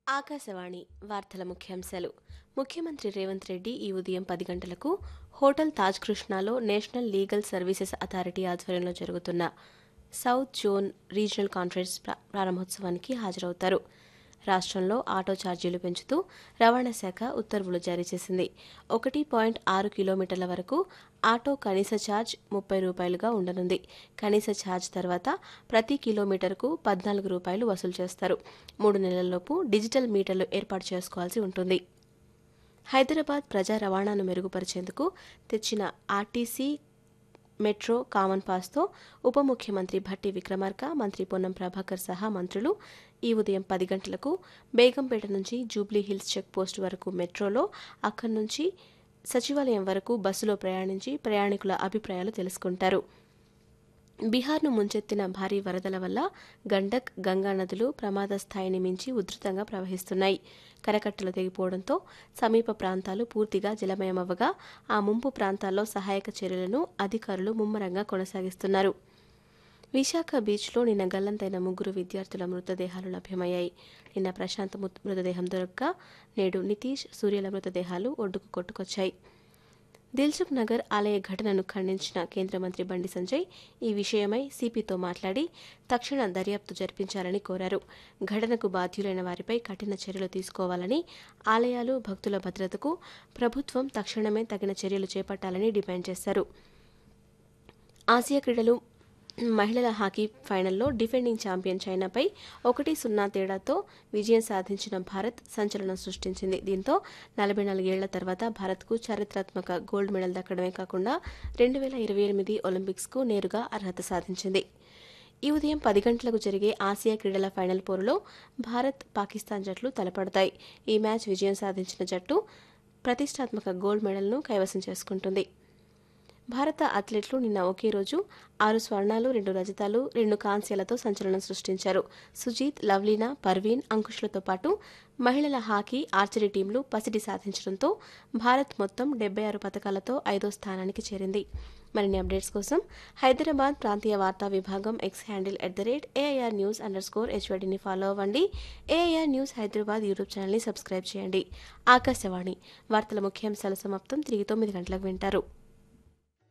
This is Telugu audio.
ఆకాశవాణి వార్తల ముఖ్యాంశాలు ముఖ్యమంత్రి రేవంత్ రెడ్డి ఈ ఉదయం పది గంటలకు హోటల్ తాజ్ కృష్ణాలో నేషనల్ లీగల్ సర్వీసెస్ అథారిటీ ఆధ్వర్యంలో జరుగుతున్న సౌత్ జోన్ రీజనల్ కాన్ఫరెన్స్ ప్రా- ప్రారంభోత్సవానికి హాజరవుతారు రాష్ట్రంలో ఆటో ఛార్జీలు పెంచుతూ రవాణా శాఖ ఉత్తర్వులు జారీ చేసింది ఒకటి పాయింట్ ఆరు కిలోమీటర్ల వరకు ఆటో కనీస ఛార్జ్ ముప్పై రూపాయలుగా ఉండనుంది కనీస ఛార్జ్ తర్వాత ప్రతి కిలోమీటర్కు పద్నాలుగు రూపాయలు వసూలు చేస్తారు మూడు నెలల్లోపు డిజిటల్ మీటర్లు ఏర్పాటు చేసుకోవాల్సి ఉంటుంది హైదరాబాద్ ప్రజా రవాణాను మెరుగుపరిచేందుకు తెచ్చిన ఆర్టీసీ మెట్రో కామన్ పాస్తో ఉప ముఖ్యమంత్రి భట్టి విక్రమార్క మంత్రి పొన్నం ప్రభాకర్ సహా మంత్రులు ఈ ఉదయం పది గంటలకు బేగంపేట నుంచి జూబ్లీ హిల్స్ చెక్ పోస్ట్ వరకు మెట్రోలో అక్కడి నుంచి సచివాలయం వరకు బస్సులో ప్రయాణించి ప్రయాణికుల అభిప్రాయాలు తెలుసుకుంటారు బీహార్ను ముంచెత్తిన భారీ వరదల వల్ల గండక్ గంగా నదులు ప్రమాద స్థాయిని మించి ఉధృతంగా ప్రవహిస్తున్నాయి కరకట్టలు తెగిపోవడంతో సమీప ప్రాంతాలు పూర్తిగా జలమయమవ్వగా ఆ ముంపు ప్రాంతాల్లో సహాయక చర్యలను అధికారులు ముమ్మరంగా కొనసాగిస్తున్నారు విశాఖ బీచ్లో నిన్న గల్లంతైన ముగ్గురు విద్యార్థుల మృతదేహాలు లభ్యమయ్యాయి నిన్న ప్రశాంత్ మృత- మృతదేహం దొరక్క నేడు నితీష్ సూర్యల మృతదేహాలు ఒడ్డుకు కొట్టుకొచ్చాయి దిల్సుఖ్ నగర్ ఆలయ ఘటనను ఖండించిన కేంద్ర మంత్రి బండి సంజయ్ ఈ విషయమై సిపితో మాట్లాడి తక్షణ దర్యాప్తు జరిపించాలని కోరారు ఘటనకు బాధ్యులైన వారిపై కఠిన చర్యలు తీసుకోవాలని ఆలయాలు భక్తుల భద్రతకు ప్రభుత్వం తక్షణమే తగిన చర్యలు చేపట్టాలని డిమాండ్ చేశారు ఆసియా క్రీడలు మహిళల హాకీ ఫైనల్లో డిఫెండింగ్ ఛాంపియన్ చైనాపై ఒకటి సున్నా తేడాతో విజయం సాధించిన భారత్ సంచలనం సృష్టించింది దీంతో నలభై నాలుగేళ్ల తర్వాత భారత్కు చారిత్రాత్మక గోల్డ్ మెడల్ దక్కడమే కాకుండా రెండు వేల ఇరవై ఎనిమిది ఒలింపిక్స్కు నేరుగా అర్హత సాధించింది ఈ ఉదయం పది గంటలకు జరిగే ఆసియా క్రీడల ఫైనల్ పోరులో భారత్ పాకిస్తాన్ జట్లు తలపడతాయి ఈ మ్యాచ్ విజయం సాధించిన జట్టు ప్రతిష్టాత్మక గోల్డ్ మెడల్ను కైవసం చేసుకుంటుంది భారత అథ్లెట్లు నిన్న ఒకే రోజు ఆరు స్వర్ణాలు రెండు రజతాలు రెండు కాంస్యాలతో సంచలనం సృష్టించారు సుజీత్ లవ్లీనా పర్వీన్ అంకుష్లతో పాటు మహిళల హాకీ ఆర్చరీ టీంలు పసిడి సాధించడంతో భారత్ మొత్తం డెబ్బై ఆరు పథకాలతో ఐదో స్థానానికి చేరింది మరిన్ని అప్డేట్స్ కోసం హైదరాబాద్ ప్రాంతీయ వార్తా విభాగం X handle at the rate AIR news underscore హెచ్వడిని ఫాలో అవ్వండి ఏఐఆర్ న్యూస్ హైదరాబాద్ యూట్యూబ్ ఛానల్ని సబ్స్క్రైబ్ చేయండి ఆకాశవాణి వార్తల ముఖ్యాంశాల సమాప్తం తిరిగి తొమ్మిది గంటలకు వింటారు